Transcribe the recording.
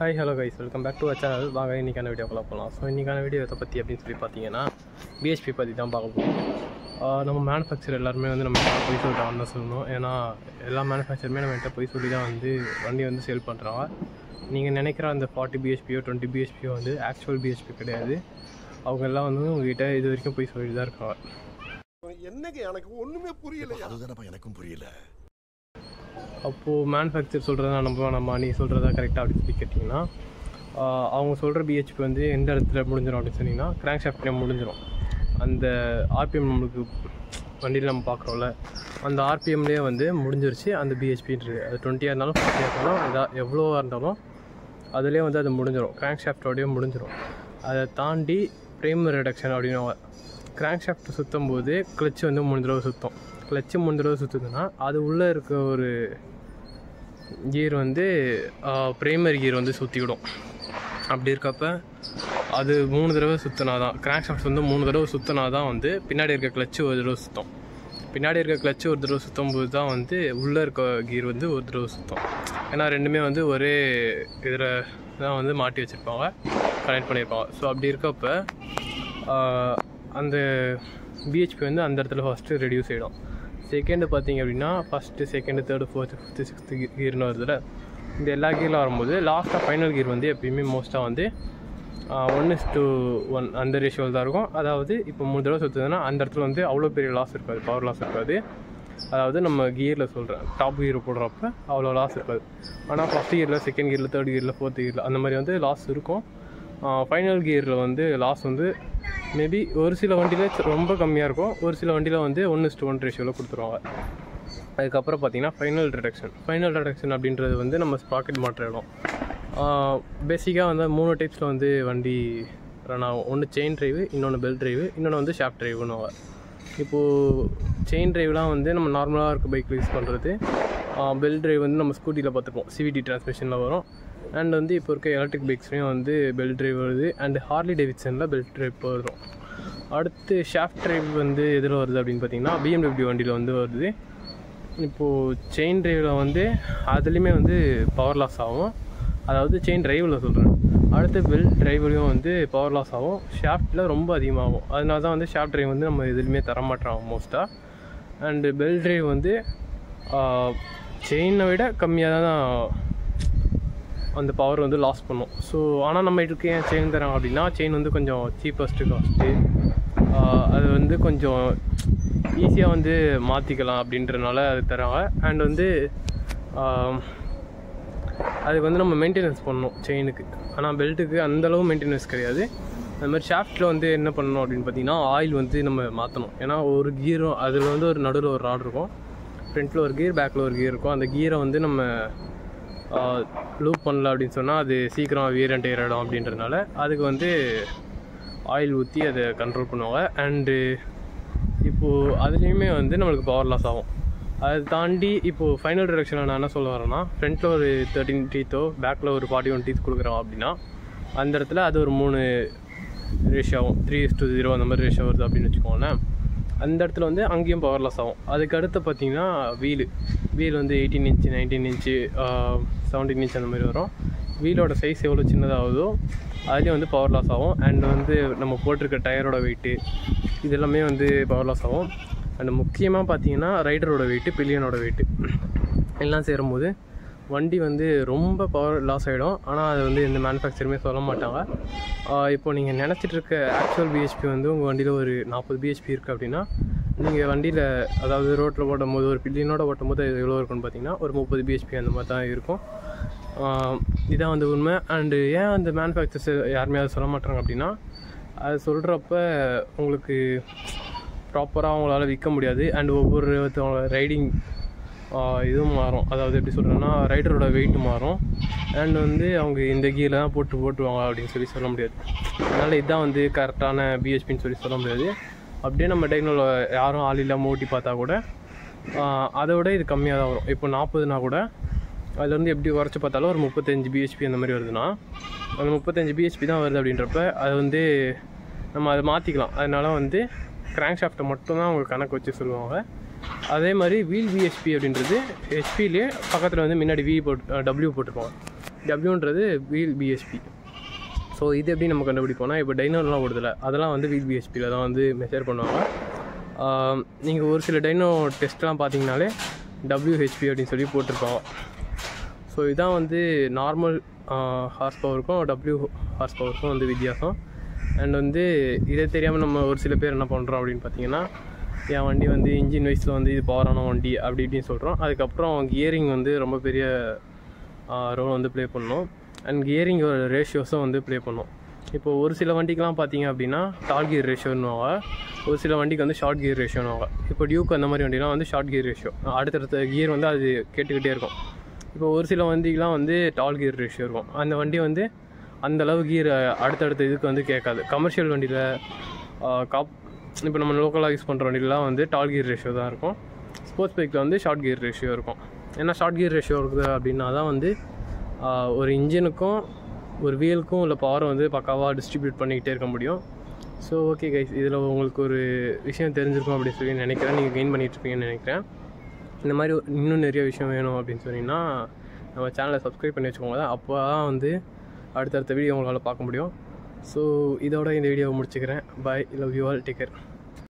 hi hello guys welcome back to uh channel வாங்க இன்றைக்கான வீடியோக்குள்ள போகலாம் ஸோ இன்றைக்கான வீடியோ எதை பற்றி அப்படின்னு சொல்லி பார்த்தீங்கன்னா பிஹெச்பி பற்றி தான் பார்க்க போகிறோம் ஆஹ் நம்ம மேனுஃபேக்சர் எல்லாருமே வந்து நம்ம கிட்ட போய் சொல்லிட்டாங்கன்னு தான் சொல்லணும் ஏன்னா எல்லா மேனுஃபேக்சருமே நம்ம கிட்ட போய் சொல்லி தான் வந்து வண்டி வந்து சேல் பண்ணுறாங்க நீங்கள் நினைக்கிற அந்த ஃபார்ட்டி பிஹெச்பியோ டுவெண்ட்டி பிஹெச்பியோ வந்து ஆக்சுவல் பிஹெச்பி கிடையாது அவங்க எல்லாம் வந்து உங்ககிட்ட இது வரைக்கும் போய் சொல்லிட்டு தான் இருக்காங்க என்னங்க எனக்கு ஒண்ணுமே புரியலையா அதுதானப்பா எனக்கும் புரியல அப்போது மேனுஃபேக்சர் சொல்கிறதா நம்ம நம்ம நீ சொல்கிறதா கரெக்டாக அப்படின்னு சொல்லி கேட்டிங்கன்னா ஆஹ் அவங்க சொல்கிற பிஹெச்பி வந்து எந்த இடத்துல முடிஞ்சிடும் அப்படின்னு சொன்னீங்கன்னா கிராங்க் ஷாஃப்ட்லேயே முடிஞ்சிடும் அந்த ஆர்பிஎம் நம்மளுக்கு வண்டியில் நம்ம பார்க்குறோம்ல அந்த ஆர்பிஎம்லேயே வந்து முடிஞ்சிருச்சு அந்த பிஹெச்பின்றது அது டுவெண்ட்டியாக இருந்தாலும் ஃபார்ட்டியாக இருந்தாலும் எதா எவ்வளோவா இருந்தாலும் அதுலேயே வந்து அது முடிஞ்சிடும் கிராங்க் ஷாஃப்டோடய முடிஞ்சிடும் அதை தாண்டி பிரேம் ரிடக்ஷன் அப்படின்னு கிராங்க் ஷாஃப்ட் சுற்றும் போது கிளச்சு வந்து மூணு தடவை சுற்றும் கிளச்சு மூணு தடவை சுற்றுதுன்னா அது உள்ளே இருக்க ஒரு கியர் வந்து பிரைமரி கியர் வந்து சுற்றிவிடும் அப்படி இருக்கப்ப அது மூணு தடவை சுற்றினா தான் கிராங்க் ஷாஃப்ட் வந்து மூணு தடவை சுற்றினா தான் வந்து பின்னாடி இருக்க கிளச்சு ஒரு தடவை சுற்றும் பின்னாடி இருக்க கிளச்சு ஒரு தடவை சுற்றும் போது தான் வந்து உள்ளே இருக்க கியர் வந்து ஒரு தடவை சுற்றும் ஏன்னா ரெண்டுமே வந்து ஒரே இதில் தான் வந்து மாட்டி வச்சுருப்பாங்க கனெக்ட் பண்ணியிருப்பாங்க ஸோ அப்படி இருக்கப்ப ஆஹ், அந்த பிஹெச்பி வந்து அந்த இடத்துல ஃபஸ்ட்டு ரெடியூஸ் ஆகிடும் செகண்டு பார்த்தீங்க அப்படின்னா first second third fourth fifth sixth கீர்னு வருதுல இந்த எல்லா கீரில் வரும்போது லாஸ்ட்டாக ஃபைனல் கீர் வந்து எப்பயுமே மோஸ்ட்டாக வந்து ஒன்று டு ஒன் அந்த ரேஷியோவில் தான் இருக்கும் அதாவது இப்போ மூணு தடவை சுற்றுதுன்னா அந்த இடத்துல வந்து அவ்வளோ பெரிய லாஸ் இருக்காது பவர் லாஸ் இருக்காது அதாவது நம்ம கியரில் சொல்கிறேன் டாப் கியர் போடுறப்ப அவ்வளோ லாஸ் இருக்காது ஆனால் ஃபஸ்ட் கியரில் செகண்ட் கியரில் தேர்ட் கியரில் ஃபோர்த் கியரில் அந்த மாதிரி வந்து லாஸ் இருக்கும் ஃபைனல் கியரில் வந்து லாஸ் வந்து மேபி ஒரு சில வண்டியில் ரொம்ப கம்மியாக இருக்கும் ஒரு சில வண்டியில் வந்து ஒன்று டு ஒன் ரேஷியோவில் கொடுத்துருவாங்க அதுக்கப்புறம் பார்த்தீங்கன்னா ஃபைனல் ரிடக்ஷன் ஃபைனல் ரிடக்ஷன் அப்படின்றது வந்து நம்ம ஸ்பாக்கெட் மாற்ற இடம் பேசிக்காக வந்து மூணு டைப்ஸில் வந்து வண்டி ரன் ஆகும் ஒன்று செயின் டிரைவு இன்னொன்று பெல் டிரைவு இன்னொன்று வந்து ஷாஃப்ட் டிரைவுன்னுவாங்க இப்போது செயின் டிரைவ்லாம் வந்து நம்ம நார்மலாக இருக்க பைக்கில் யூஸ் பண்ணுறது பெல் டிரைவ் வந்து நம்ம ஸ்கூட்டியில் பார்த்துப்போம் சிவிடி டிரான்ஸ்மிஷனில் வரும் அண்ட் வந்து இப்போ இருக்க எலக்ட்ரிக் பைக்ஸ்லேயும் வந்து பெல் டிரைவ் வருது அண்ட் ஹார்லி டேவிட்சனில் பெல் டிரைவ் வரும் அடுத்து ஷாஃப்ட் டிரைவ் வந்து எதில் வருது அப்படின்னு பார்த்தீங்கன்னா பிஎம்டபிள்யூ வண்டியில் வந்து வருது இப்போது செயின் டிரைவில் வந்து அதுலேயுமே வந்து பவர் லாஸ் ஆகும் அதாவது செயின் டிரைவில் சொல்கிறேன் அடுத்து பெல் டிரைவ்லையும் வந்து பவர் லாஸ் ஆகும் ஷாஃப்ட்டில் ரொம்ப அதிகமாகும் அதனால தான் வந்து ஷாஃப்ட் டிரைவ் வந்து நம்ம எதுலையுமே தர மாட்டோம் மோஸ்ட்டாக அண்டு பெல் டிரைவ் வந்து செயினை விட கம்மியாக தான் அந்த பவர் வந்து லாஸ் பண்ணும் ஸோ ஆனால் நம்ம இதுக்கு ஏன் செயின் தரோம் அப்படின்னா செயின் வந்து கொஞ்சம் சீப்பஸ்ட்டு காஸ்ட்டு அது வந்து கொஞ்சம் ஈஸியாக வந்து மாற்றிக்கலாம் அப்படின்றனால அது தராங்க அண்ட் வந்து ஆஹ், அதுக்கு வந்து நம்ம மெயின்டெனன்ஸ் பண்ணணும் செயினுக்கு ஆனால் பெல்ட்டுக்கு அந்தளவு மெயின்டெனன்ஸ் கிடையாது அது மாதிரி ஷாஃப்ட்டில் வந்து என்ன பண்ணணும் அப்படின்னு பார்த்தீங்கன்னா ஆயில் வந்து நம்ம மாற்றணும் ஏன்னா ஒரு கீரும் அதில் வந்து ஒரு நடுவில் ஒரு ராட் இருக்கும் ஃப்ரண்ட்டில் ஒரு கீர் பேக்கில் ஒரு கீர் இருக்கும் அந்த கீரை வந்து நம்ம லூப் பண்ணல அப்படின்னு சொன்னால் அது சீக்கிரம் வீரண்ட் ஏறிடும் அப்படின்றதுனால அதுக்கு வந்து ஆயில் ஊற்றி அதை கண்ட்ரோல் பண்ணுவாங்க அண்டு இப்போது அதுலேயுமே வந்து நம்மளுக்கு பவர் லாஸ் ஆகும் அதை தாண்டி இப்போது ஃபைனல் டிரெக்ஷனில் நான் என்ன சொல்ல வரேன்னா ஃப்ரண்ட்டில் ஒரு தேர்ட்டின் டீத்தோ பேக்கில் ஒரு ஃபார்ட்டி ஒன் டீத் கொடுக்குறோம் அப்படின்னா அந்த இடத்துல அது ஒரு மூணு ரேஷியோ ஆகும் த்ரீ டு ஜீரோ அந்த மாதிரி ரேஷியோ வருது அப்படின்னு வச்சுக்கோங்களேன் அந்த இடத்துல வந்து அங்கேயும் பவர் லாஸ் ஆகும் அதுக்கு அடுத்து பார்த்தீங்கன்னா வீலு வீல் வந்து eighteen inch nineteen inch seventeen inch அந்த மாதிரி வரும் வீலோட சைஸ் எவ்வளோ சின்னதாகுதோ அதுலேயும் வந்து பவர் லாஸ் ஆகும் அண்ட் வந்து நம்ம போட்டிருக்க டயரோட வெயிட்டு இது எல்லாமே வந்து பவர் லாஸ் ஆகும் அண்ட் முக்கியமாக பார்த்தீங்கன்னா ரைடரோட வெயிட்டு பில்லியனோட வெயிட்டு எல்லாம் சேரும்போது வண்டி வந்து ரொம்ப பவர் லாஸ் ஆகிடும் ஆனால் அது வந்து எந்த மேனுஃபேக்சருமே சொல்ல மாட்டாங்க ஆஹ் இப்போ நீங்கள் நினச்சிட்டு இருக்க ஆக்சுவல் பிஹெச்பி வந்து உங்கள் வண்டியில் ஒரு நாற்பது பிஹெச்பி இருக்குது அப்படின்னா நீங்கள் வண்டியில் அதாவது ரோட்டில் ஓட்டும் போது ஒரு பில்லியனோட ஓட்டும் போது அது எவ்வளோ இருக்கும்னு பார்த்தீங்கன்னா ஒரு முப்பது பிஹெச்பி அந்த மாதிரி தான் இருக்கும் ஆஹ் இதான் வந்து உண்மை அண்டு ஏன் அந்த மேனுஃபேக்சர்ஸ் யாருமே அதை சொல்ல மாட்டாங்க அப்படின்னா அது சொல்கிறப்ப உங்களுக்கு ப்ராப்பராக அவங்களால விற்க முடியாது அண்ட் ஒவ்வொருத்தவங்க ரைடிங் இதுவும் மாறும் அதாவது எப்படி சொல்கிறேன்னா ரைடரோட வெயிட் மாறும் அண்ட் வந்து அவங்க இந்த கீரில் தான் போட்டு போட்டுவாங்க அப்படின்னு சொல்லி சொல்ல முடியாது அதனால் இதுதான் வந்து கரெக்டான பிஹெச்பின்னு சொல்லி சொல்ல முடியாது அப்படியே நம்ம டெக்னோல யாரும் ஆள் இல்லாமல் ஓட்டி பார்த்தா கூட ஆஹ் அதை விட இது கம்மியாக தான் வரும் இப்போ நாற்பதுனா கூட அதில் வந்து எப்படி குறைச்சி பார்த்தாலும் ஒரு முப்பத்தஞ்சு பிஹெச்பி அந்த மாதிரி வருதுன்னா அந்த முப்பத்தஞ்சு பிஹெச்பி தான் வருது அப்படின்றப்ப அது வந்து நம்ம அதை மாற்றிக்கலாம் அதனால வந்து கிராங்க் ஷாஃப்ட்டை மட்டும்தான் அவங்க கணக்கு வச்சு சொல்லுவாங்க அதே மாதிரி வீல் விஹெச்பி அப்படின்றது ஹெச்பிலே பக்கத்தில் வந்து முன்னாடி வி போட்டு டபிள்யூ போட்டிருப்பாங்க டபிள்யூன்றது வீல் பிஹெச்பி ஸோ இது எப்படி நம்ம கண்டுபிடிப்போம்னா இப்போ டைனோலாம் ஓடுதில்ல அதெல்லாம் வந்து வீல் பிஹெச்பியில் தான் வந்து மெஷர் பண்ணுவாங்க நீங்கள் ஒரு சில டைனோ டெஸ்ட்லாம் பார்த்தீங்கனாலே டபிள்யூஹெச்பி அப்படின்னு சொல்லி போட்டிருப்பாங்க ஸோ இதான் வந்து நார்மல் ஹார்ஸ் பவருக்கும் டபிள்யூ ஹார்ஸ் பவருக்கும் வந்து வித்தியாசம் அண்ட் வந்து இதே தெரியாமல் நம்ம ஒரு சில பேர் என்ன பண்ணுறோம் அப்படின்னு பார்த்தீங்கன்னா என் வண்டி வந்து இன்ஜின் வயசில் வந்து இது பவரான வண்டி அப்படி இப்படின்னு சொல்கிறோம் அதுக்கப்புறம் கியரிங் வந்து ரொம்ப பெரிய ரோல் வந்து ப்ளே பண்ணணும் அண்ட் கியரிங் ரேஷியோஸும் வந்து ப்ளே பண்ணும் இப்போ ஒரு சில வண்டிக்கெலாம் பார்த்தீங்க அப்படின்னா டால் கியர் ரேஷியோன்னுவாங்க ஒரு சில வண்டிக்கு வந்து ஷார்ட் கியர் ரேஷியோன்னுவாங்க இப்போ டியூக் அந்த மாதிரி வண்டிலாம் வந்து ஷார்ட் கியர் ரேஷியோ அடுத்தடுத்த கியர் வந்து அது கேட்டுக்கிட்டே இருக்கும் இப்போ ஒரு சில வண்டிக்கெலாம் வந்து டால் கியர் ரேஷியோ இருக்கும் அந்த வண்டி வந்து அந்த அளவு கியர் அடுத்தடுத்த இதுக்கு வந்து கேட்காது கமர்ஷியல் வண்டியில் காப் இப்போ நம்ம லோக்கலாக யூஸ் பண்ணுற வண்டியிலலாம் வந்து டால் கியர் ரேஷியோ தான் இருக்கும் ஸ்போர்ட்ஸ் பைக்கில் வந்து ஷார்ட் கியர் ரேஷியோ இருக்கும் ஏன்னா ஷார்ட் கியர் ரேஷியோ இருக்குது அப்படின்னா தான் வந்து ஆஹ், ஒரு இன்ஜினுக்கும் ஒரு வீலுக்கும் உள்ள பவரை வந்து பக்காவாக டிஸ்ட்ரிபியூட் பண்ணிக்கிட்டே இருக்க முடியும் ஸோ ஓகே கைஸ் இதில் உங்களுக்கு ஒரு விஷயம் தெரிஞ்சிருக்கும் அப்படின்னு சொல்லி நினைக்கிறேன் நீங்கள் கெயின் பண்ணிகிட்ருப்பீங்கன்னு நினைக்கிறேன் இந்த மாதிரி இன்னும் நிறைய விஷயம் வேணும் அப்படின்னு சொன்னீங்கன்னா நம்ம சேனலை சப்ஸ்கிரைப் பண்ணி வச்சுக்கோங்க அப்போ தான் வந்து அடுத்தடுத்த வீடியோ உங்களால் பார்க்க முடியும் ஸோ இதோட இந்த வீடியோவை முடிச்சுக்கிறேன் bye love you all take care